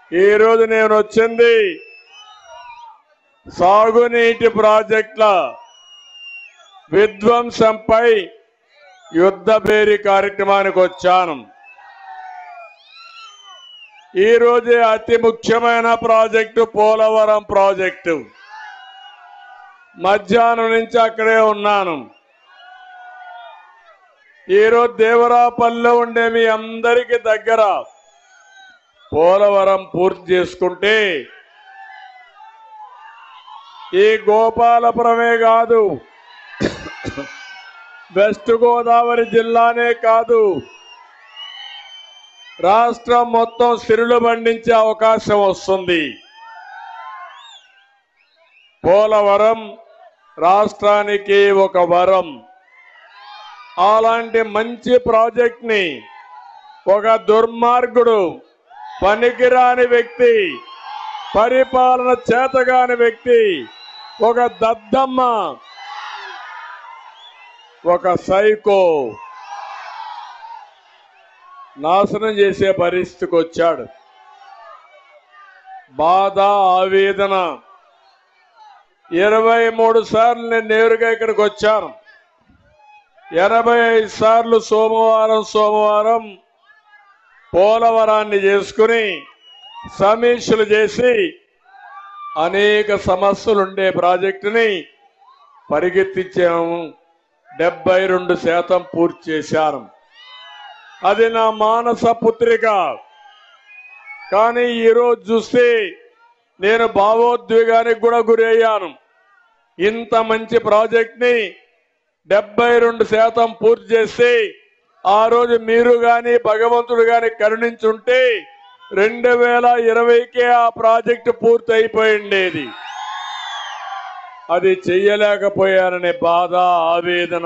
ఈ రోజు నేను వచ్చింది సాగునీటి ప్రాజెక్టుల విధ్వంసంపై యుద్ధ భేరి కార్యక్రమానికి వచ్చాను ఈ రోజే అతి ముఖ్యమైన ప్రాజెక్టు పోలవరం ప్రాజెక్టు మధ్యాహ్నం నుంచి అక్కడే ఉన్నాను ఈరోజు దేవరాపల్లిలో ఉండే మీ అందరికి దగ్గర పోలవరం పూర్తి చేసుకుంటే ఈ గోపాలపురమే కాదు వెస్ట్ గోదావరి జిల్లానే కాదు రాష్ట్రం మొత్తం సిరులు పండించే అవకాశం వస్తుంది పోలవరం రాష్ట్రానికి ఒక వరం అలాంటి మంచి ప్రాజెక్ట్ ని ఒక దుర్మార్గుడు పనికిరాని వ్యక్తి పరిపాలన చేతగాని వ్యక్తి ఒక దద్దమ్మ ఒక సైకో నాశనం చేసే పరిస్థితికి వచ్చాడు బాధ ఆవేదన ఇరవై మూడు సార్లు నేను నేరుగా ఇక్కడికి వచ్చాను ఎనభై ఐదు సార్లు సోమవారం సోమవారం పోలవరాన్ని చేసుకుని సమీక్షలు చేసి అనేక సమస్యలు ఉండే ప్రాజెక్టుని పరిగెత్తించాము డెబ్బై రెండు శాతం పూర్తి చేశాను అది నా మానస పుత్రిక కానీ ఈరోజు చూస్తే నేను భావోద్వేగానికి కూడా గురయ్యాను ఇంత మంచి ప్రాజెక్ట్ ని డెబ్బై రెండు శాతం పూర్తి చేసి ఆ రోజు మీరు గాని భగవంతుడు గాని కరుణించుంటే రెండు వేల ఇరవైకే ఆ ప్రాజెక్టు పూర్తి అయిపోయిండేది అది చెయ్యలేకపోయాననే బాధ ఆవేదన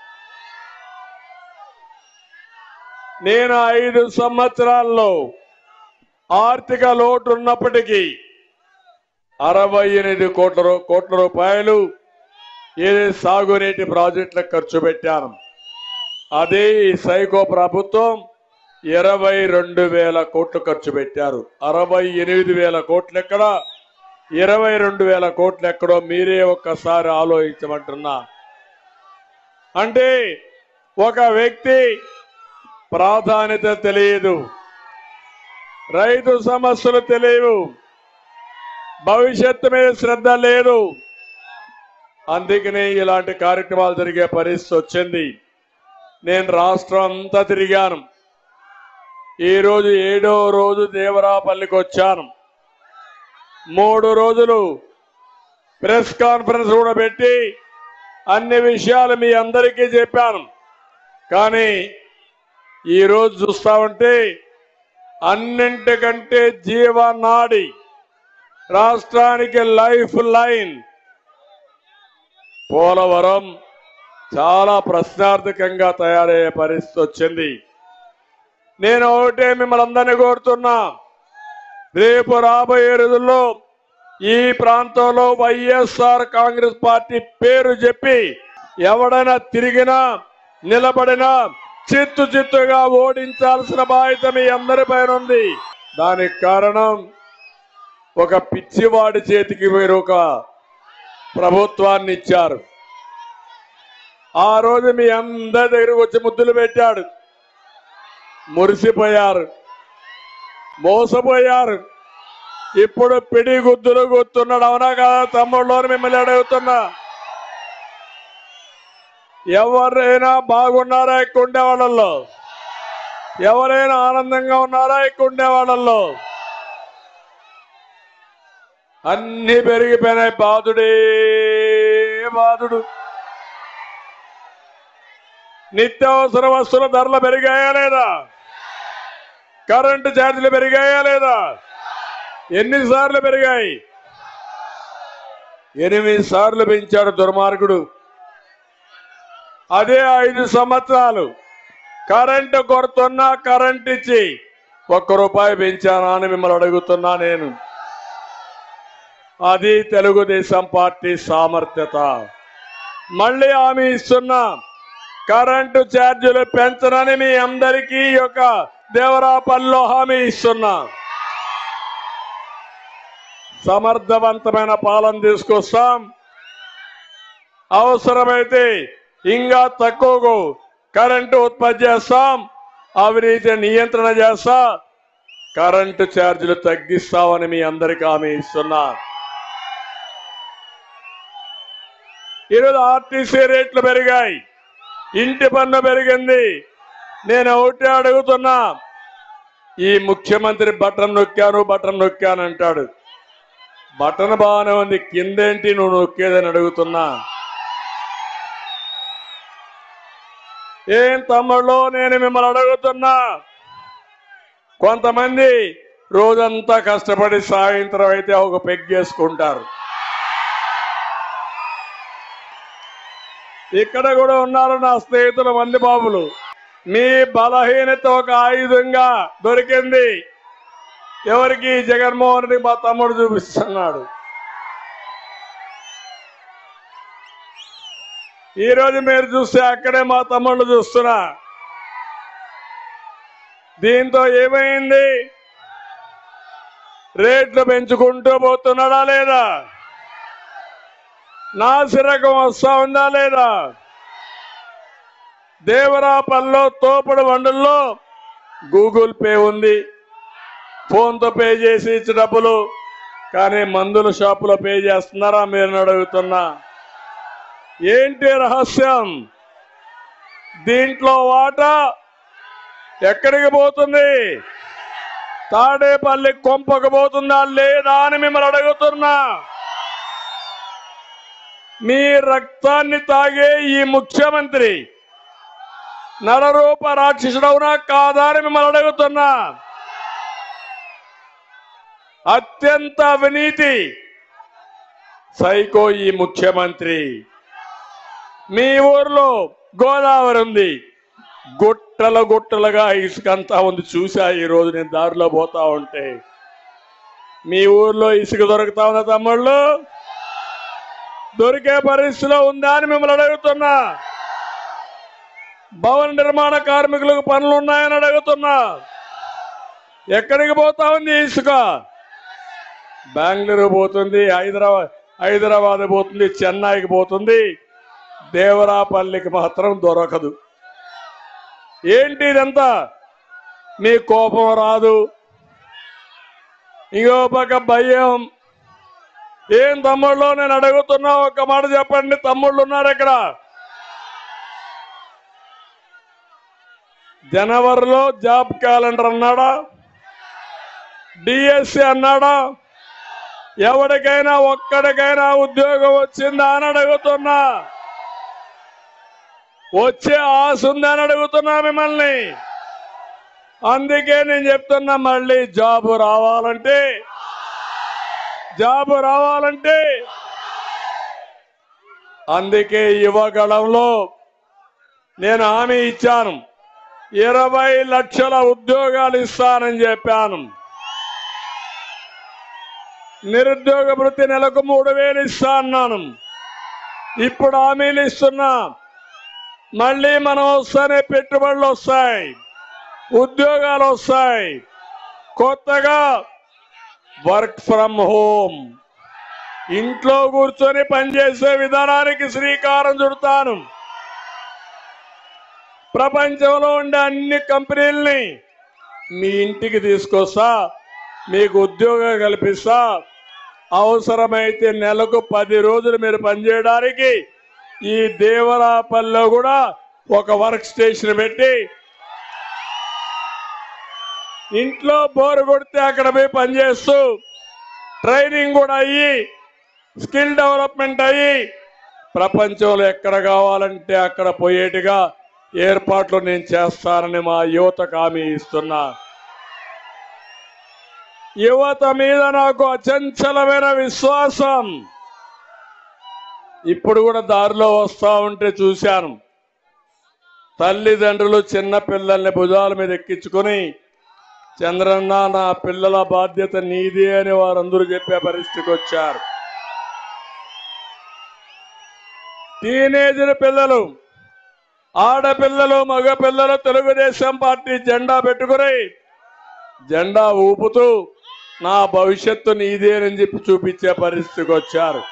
నేను ఐదు సంవత్సరాల్లో ఆర్థిక లోటు ఉన్నప్పటికీ అరవై ఎనిమిది కోట్ల రూ- కోట్ల రూపాయలు ఏదే సాగునీటి ప్రాజెక్టులకు ఖర్చు పెట్టాను అదే ఈ సైకో ప్రభుత్వం ఇరవై రెండు వేల కోట్లు ఖర్చు పెట్టారు అరవై ఎనిమిది వేల కోట్లు ఎక్కడ ఇరవై రెండు వేల కోట్లు ఎక్కడో మీరే ఒక్కసారి ఆలోచించమంటున్నా అంటే ఒక వ్యక్తి ప్రాధాన్యత తెలియదు రైతు సమస్యలు తెలియవు భవిష్యత్తు మీద శ్రద్ధ లేదు అందుకనే ఇలాంటి కార్యక్రమాలు జరిగే పరిస్థితి వచ్చింది నేను రాష్ట్రం అంతా తిరిగాను ఈ రోజు ఏడో రోజు దేవరాపల్లికి వచ్చాను మూడు రోజులు ప్రెస్ కాన్ఫరెన్స్ కూడా పెట్టి అన్ని విషయాలు మీ అందరికీ చెప్పాను కానీ ఈ రోజు చూస్తా ఉంటే అన్నింటికంటే జీవనాడి రాష్ట్రానికి లైఫ్ లైన్ పోలవరం చాలా ప్రశ్నార్థకంగా తయారయ్యే పరిస్థితి వచ్చింది నేను ఒకటే మిమ్మల్ని అందరినీ కోరుతున్నా రేపు రాబోయే రోజుల్లో ఈ ప్రాంతంలో వైఎస్ఆర్ కాంగ్రెస్ పార్టీ పేరు చెప్పి ఎవడైనా తిరిగినా నిలబడినా చిత్తు చిత్తుగా ఓడించాల్సిన బాధ్యత మీ అందరి పైన ఉంది దానికి కారణం ఒక పిచ్చివాడి చేతికి మీరు ఒక ప్రభుత్వాన్ని ఇచ్చారు ఆ రోజు మీ అందరి దగ్గరకు వచ్చి ముద్దులు పెట్టాడు మురిసిపోయారు మోసపోయారు ఇప్పుడు పిడి గుద్దులు గుర్తున్నాడు అవునా కదా తమ్ముళ్ళు అని మిమ్మల్ని అడుగుతున్నా ఎవరైనా బాగున్నారా ఇక్కడ ఉండే వాళ్ళల్లో ఎవరైనా ఆనందంగా ఉన్నారా ఇక్కడ ఉండే వాళ్ళల్లో అన్ని పెరిగిపోయినాయి బాధుడే బాధుడు నిత్యావసర వస్తువుల ధరలు పెరిగాయా లేదా కరెంటు ఛార్జీలు పెరిగాయా లేదా ఎన్నిసార్లు పెరిగాయి ఎనిమిది సార్లు పెంచాడు దుర్మార్గుడు అదే ఐదు సంవత్సరాలు కరెంటు కొడుతున్నా కరెంట్ ఇచ్చి ఒక్క రూపాయి పెంచానా అని మిమ్మల్ని అడుగుతున్నా నేను అది తెలుగుదేశం పార్టీ సామర్థ్యత మళ్ళీ హామీ ఇస్తున్నా కరెంటు ఛార్జీలు పెంచనని మీ అందరికీ ఈ యొక్క దేవరాపల్లిలో హామీ ఇస్తున్నా సమర్థవంతమైన పాలన తీసుకొస్తాం అవసరమైతే ఇంకా తక్కువకు కరెంటు ఉత్పత్తి చేస్తాం అవినీతి నియంత్రణ చేస్తా కరెంటు ఛార్జీలు తగ్గిస్తామని మీ అందరికీ హామీ ఇస్తున్నా ఈరోజు ఆర్టీసీ రేట్లు పెరిగాయి ఇంటి పన్ను పెరిగింది నేను ఒకటే అడుగుతున్నా ఈ ముఖ్యమంత్రి బటన్ నొక్కాను బటన్ నొక్కాను అంటాడు బటన్ బాగానే ఉంది కిందేంటి నువ్వు నొక్కేదని అడుగుతున్నా ఏం తమ్ముళ్ళు నేను మిమ్మల్ని అడుగుతున్నా కొంతమంది రోజంతా కష్టపడి సాయంత్రం అయితే ఒక పెగ్గేసుకుంటారు ఇక్కడ కూడా ఉన్నారు నా స్నేహితులు మంది బాబులు మీ బలహీనత ఒక ఆయుధంగా దొరికింది ఎవరికి జగన్మోహన్ రెడ్డి మా తమ్ముడు చూపిస్తున్నాడు ఈ రోజు మీరు చూస్తే అక్కడే మా తమ్ముళ్ళు చూస్తున్నా దీంతో ఏమైంది రేట్లు పెంచుకుంటూ పోతున్నాడా లేదా నాసిరకం వస్తా ఉందా లేదా దేవరాపల్లో తోపుడు వండుల్లో గూగుల్ పే ఉంది ఫోన్తో పే చేసి ఇచ్చి డబ్బులు కానీ మందుల షాపులో పే చేస్తున్నారా మీరు అడుగుతున్నా ఏంటి రహస్యం దీంట్లో వాటా ఎక్కడికి పోతుంది తాడేపల్లి కొంపకు పోతుందా లేదా అని మిమ్మల్ని అడుగుతున్నా మీ రక్తాన్ని తాగే ఈ ముఖ్యమంత్రి నరరూప రాక్షసుడవునా కాదా అని మిమ్మల్ని అడుగుతున్నా అత్యంత అవినీతి సైకో ఈ ముఖ్యమంత్రి మీ ఊర్లో గోదావరి ఉంది గుట్టల గుట్టలుగా ఇసుకంతా ఉంది చూసా ఈ రోజు నేను దారిలో పోతా ఉంటే మీ ఊర్లో ఇసుక దొరుకుతా ఉందా తమ్ముళ్ళు దొరికే పరిస్థితిలో ఉందా అని మిమ్మల్ని అడుగుతున్నా భవన నిర్మాణ కార్మికులకు పనులు ఉన్నాయని అడుగుతున్నా ఎక్కడికి పోతా ఉంది ఈ ఇసుక బెంగళూరు పోతుంది హైదరాబాద్ హైదరాబాద్ పోతుంది చెన్నైకి పోతుంది దేవరాపల్లికి మాత్రం దొరకదు ఏంటి ఇదంతా మీ కోపం రాదు ఇంకో పక్క భయం ఏం తమ్ముళ్ళు నేను అడుగుతున్నా ఒక్క మాట చెప్పండి తమ్ముళ్ళు ఉన్నారు ఇక్కడ జనవరిలో జాబ్ క్యాలెండర్ అన్నాడా డిఎస్సి అన్నాడా ఎవరికైనా ఒక్కడికైనా ఉద్యోగం వచ్చిందా అని అడుగుతున్నా వచ్చే ఆశ ఉందని అడుగుతున్నా మిమ్మల్ని అందుకే నేను చెప్తున్నా మళ్ళీ జాబు రావాలంటే జాబు రావాలంటే అందుకే యువగళంలో నేను హామీ ఇచ్చాను ఇరవై లక్షల ఉద్యోగాలు ఇస్తానని చెప్పాను నిరుద్యోగ వృత్తి నెలకు మూడు వేలు ఇస్తా అన్నాను ఇప్పుడు హామీలు ఇస్తున్నా మళ్ళీ మనం వస్తానే పెట్టుబడులు వస్తాయి ఉద్యోగాలు వస్తాయి కొత్తగా వర్క్ ఫ్రమ్ హోమ్ ఇంట్లో కూర్చొని పనిచేసే విధానానికి శ్రీకారం చుడతాను ప్రపంచంలో ఉండే అన్ని కంపెనీల్ని మీ ఇంటికి తీసుకొస్తా మీకు ఉద్యోగం కల్పిస్తా అవసరమైతే నెలకు పది రోజులు మీరు పనిచేయడానికి ఈ దేవరాపల్లిలో కూడా ఒక వర్క్ స్టేషన్ పెట్టి ఇంట్లో బోరు కొడితే అక్కడ పోయి పనిచేస్తూ ట్రైనింగ్ కూడా అయ్యి స్కిల్ డెవలప్మెంట్ అయ్యి ప్రపంచంలో ఎక్కడ కావాలంటే అక్కడ పోయేట్టుగా ఏర్పాట్లు నేను చేస్తానని మా యువతకు హామీ ఇస్తున్నా యువత మీద నాకు అచంచలమైన విశ్వాసం ఇప్పుడు కూడా దారిలో వస్తా ఉంటే చూశాను తల్లిదండ్రులు చిన్న పిల్లల్ని భుజాల మీద ఎక్కించుకొని చంద్రన్న నా పిల్లల బాధ్యత నీది అని వారందరూ చెప్పే పరిస్థితికి వచ్చారు టీనేజర్ పిల్లలు ఆడపిల్లలు మగ పిల్లలు తెలుగుదేశం పార్టీ జెండా పెట్టుకుని జెండా ఊపుతూ నా భవిష్యత్తు నీదేనని చెప్పి చూపించే పరిస్థితికి వచ్చారు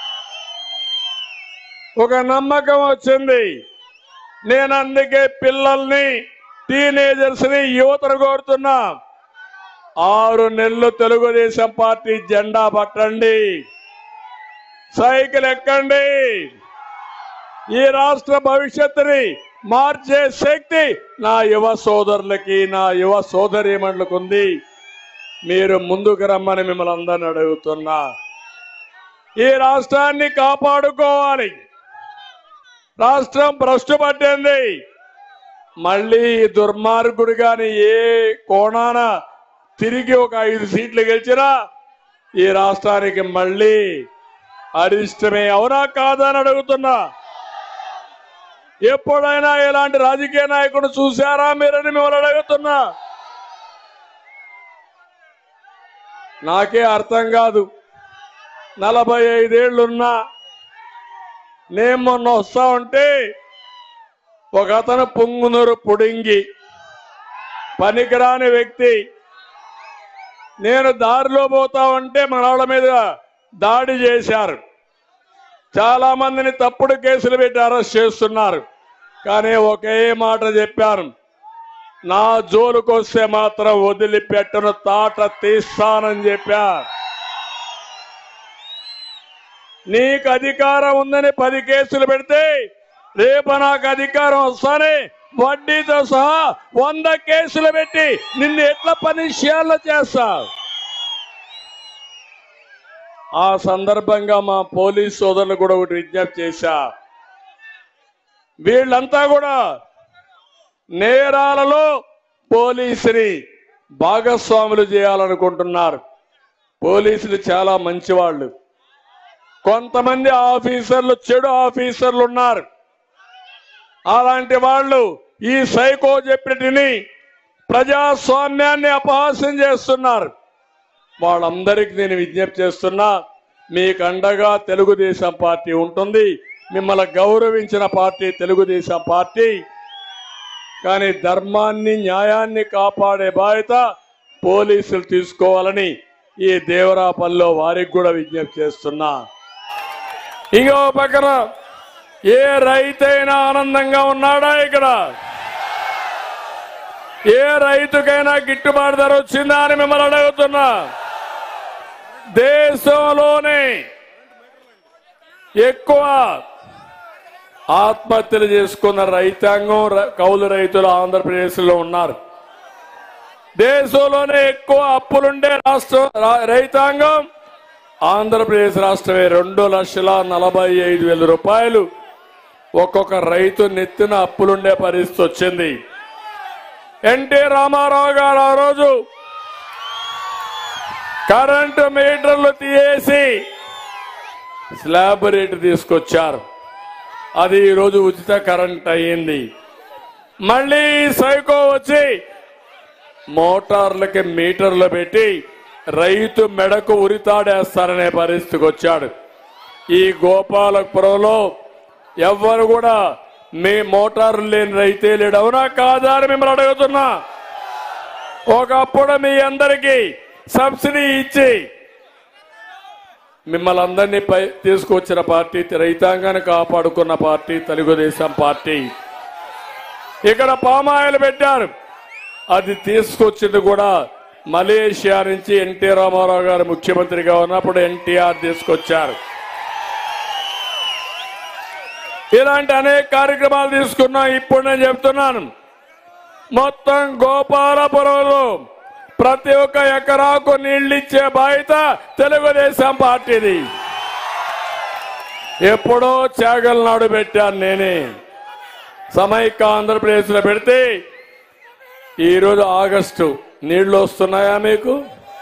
ఒక నమ్మకం వచ్చింది నేను అందుకే పిల్లల్ని టీనేజర్స్ ని యువతను కోరుతున్నా ఆరు నెలలు తెలుగుదేశం పార్టీ జెండా పట్టండి సైకిల్ ఎక్కండి ఈ రాష్ట్ర భవిష్యత్తుని మార్చే శక్తి నా యువ సోదరులకి నా యువ సోదరీమణులకు ఉంది మీరు ముందుకు రమ్మని మిమ్మల్ని అందరిని అడుగుతున్నా ఈ రాష్ట్రాన్ని కాపాడుకోవాలి రాష్ట్రం భ్రష్టు పట్టింది మళ్ళీ ఈ దుర్మార్గుడు గాని ఏ కోణాన తిరిగి ఒక ఐదు సీట్లు గెలిచినా ఈ రాష్ట్రానికి మళ్ళీ అరిష్టమే అవునా కాదా అని అడుగుతున్నా ఎప్పుడైనా ఇలాంటి రాజకీయ నాయకుడు చూశారా మీరని మిమ్మల్ని అడుగుతున్నా నాకే అర్థం కాదు నలభై ఐదేళ్లున్నా నేను మొన్న వస్తా ఉంటే ఒక అతను పొంగునూరు పుడింగి పనికిరాని వ్యక్తి నేను దారిలో పోతా ఉంటే మనవాళ్ళ మీద దాడి చేశారు చాలా మందిని తప్పుడు కేసులు పెట్టి అరెస్ట్ చేస్తున్నారు కానీ ఒకే మాట చెప్పాను నా జోలుకొస్తే మాత్రం వదిలిపెట్టను తాట తీస్తానని చెప్పా నీకు అధికారం ఉందని పది కేసులు పెడితే రేపు నాకు అధికారం వస్తానే వడ్డీతో సహా వంద కేసులు పెట్టి నిన్ను ఎట్లా పని చేయాలో చేస్తా ఆ సందర్భంగా మా పోలీస్ సోదరులు కూడా ఒకటి విజ్ఞప్తి చేశా వీళ్ళంతా కూడా నేరాలలో పోలీసుని భాగస్వాములు చేయాలనుకుంటున్నారు పోలీసులు చాలా మంచివాళ్ళు కొంతమంది ఆఫీసర్లు చెడు ఆఫీసర్లు ఉన్నారు అలాంటి వాళ్ళు ఈ సైకో చెప్పినటిని ప్రజాస్వామ్యాన్ని అపహాస్యం చేస్తున్నారు వాళ్ళందరికీ నేను విజ్ఞప్తి చేస్తున్నా మీకు అండగా తెలుగుదేశం పార్టీ ఉంటుంది మిమ్మల్ని గౌరవించిన పార్టీ తెలుగుదేశం పార్టీ కానీ ధర్మాన్ని న్యాయాన్ని కాపాడే బాధ్యత పోలీసులు తీసుకోవాలని ఈ దేవరాపల్లిలో వారికి కూడా విజ్ఞప్తి చేస్తున్నా ఇంకో పక్కన ఏ రైతైనా ఆనందంగా ఉన్నాడా ఇక్కడ ఏ రైతుకైనా గిట్టుబాటు ధర వచ్చిందా అని మిమ్మల్ని అడుగుతున్నా దేశంలోనే ఎక్కువ ఆత్మహత్యలు చేసుకున్న రైతాంగం ర- కౌలు రైతులు ఆంధ్రప్రదేశ్ లో ఉన్నారు దేశంలోనే ఎక్కువ అప్పులుండే రాష్ట్రం రా- రైతాంగం ఆంధ్రప్రదేశ్ రాష్ట్రమే రెండు లక్షల నలభై ఐదు వేల రూపాయలు ఒక్కొక్క రైతు నెత్తిన అప్పులుండే పరిస్థితి వచ్చింది ఎన్టీ రామారావు గారు ఆ రోజు కరెంటు మీటర్లు తీయేసి స్లాబ్ రేటు తీసుకొచ్చారు అది ఈరోజు ఉచిత కరెంట్ అయ్యింది మళ్ళీ ఈ సైకో వచ్చి మోటార్లకి మీటర్లు పెట్టి రైతు మెడకు ఉరితాడేస్తారనే పరిస్థితికి వచ్చాడు ఈ గోపాలపురంలో ఎవ్వరు కూడా మీ మోటార్లు లేని రైతే లేడు అవునా కాదా అని మిమ్మల్ని అడుగుతున్నా ఒకప్పుడు మీ అందరికీ సబ్సిడీ ఇచ్చి మిమ్మల్ని అందరినీ పై తీసుకొచ్చిన పార్టీ రైతాంగాన్ని కాపాడుకున్న పార్టీ తెలుగుదేశం పార్టీ ఇక్కడ పామాయిల్ పెట్టారు అది తీసుకొచ్చింది కూడా మలేషియా నుంచి ఎన్టీ రామారావు గారు ముఖ్యమంత్రిగా ఉన్నప్పుడు ఎన్టీఆర్ తీసుకొచ్చారు ఇలాంటి అనేక కార్యక్రమాలు తీసుకున్నాం ఇప్పుడు నేను చెప్తున్నాను మొత్తం గోపాలపురంలో ప్రతి ఒక్క ఎకరాకు నీళ్ళిచ్చే బాధ్యత తెలుగుదేశం పార్టీది ఎప్పుడో చాగల్ నాడు పెట్టాను నేనే సమైక్య ఆంధ్రప్రదేశ్ లో పెడితే ఈరోజు ఆగస్టు నీళ్లు వస్తున్నాయా మీకు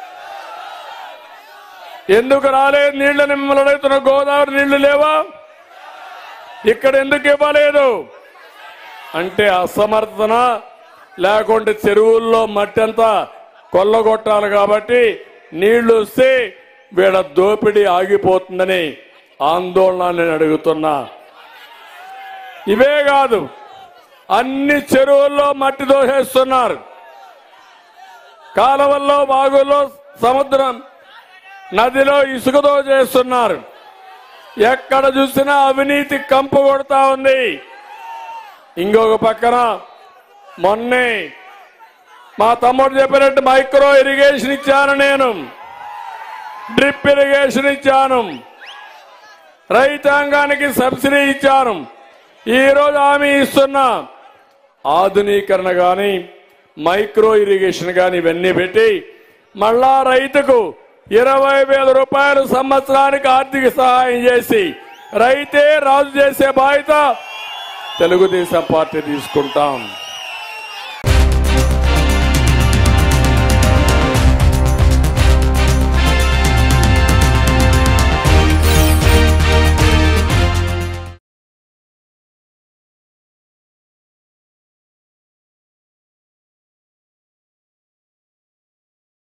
ఎందుకు రాలేదు నీళ్లు మిమ్మల్ని అడుగుతున్న గోదావరి నీళ్లు లేవా ఇక్కడ ఎందుకు ఇవ్వలేదు అంటే అసమర్థన లేకుంటే చెరువుల్లో మట్టి అంతా కొల్లగొట్టాలి కాబట్టి నీళ్లు వస్తే వీళ్ళ దోపిడీ ఆగిపోతుందని ఆందోళన నేను అడుగుతున్నా ఇవే కాదు అన్ని చెరువుల్లో మట్టి దోసేస్తున్నారు కాలువల్లో బాగుల్లో సముద్రం నదిలో ఇసుకతో చేస్తున్నారు ఎక్కడ చూసినా అవినీతి కంపు కొడతా ఉంది ఇంకొక పక్కన మొన్నే మా తమ్ముడు చెప్పినట్టు మైక్రో ఇరిగేషన్ ఇచ్చాను నేను డ్రిప్ ఇరిగేషన్ ఇచ్చాను రైతాంగానికి సబ్సిడీ ఇచ్చాను ఈ రోజు హామీ ఇస్తున్నా ఆధునీకరణ గాని మైక్రో ఇరిగేషన్ గాని ఇవన్నీ పెట్టి మళ్ళా రైతుకు ఇరవై వేల రూపాయలు సంవత్సరానికి ఆర్థిక సహాయం చేసి రైతే రాజు చేసే బాధ్యత తెలుగుదేశం పార్టీ తీసుకుంటాం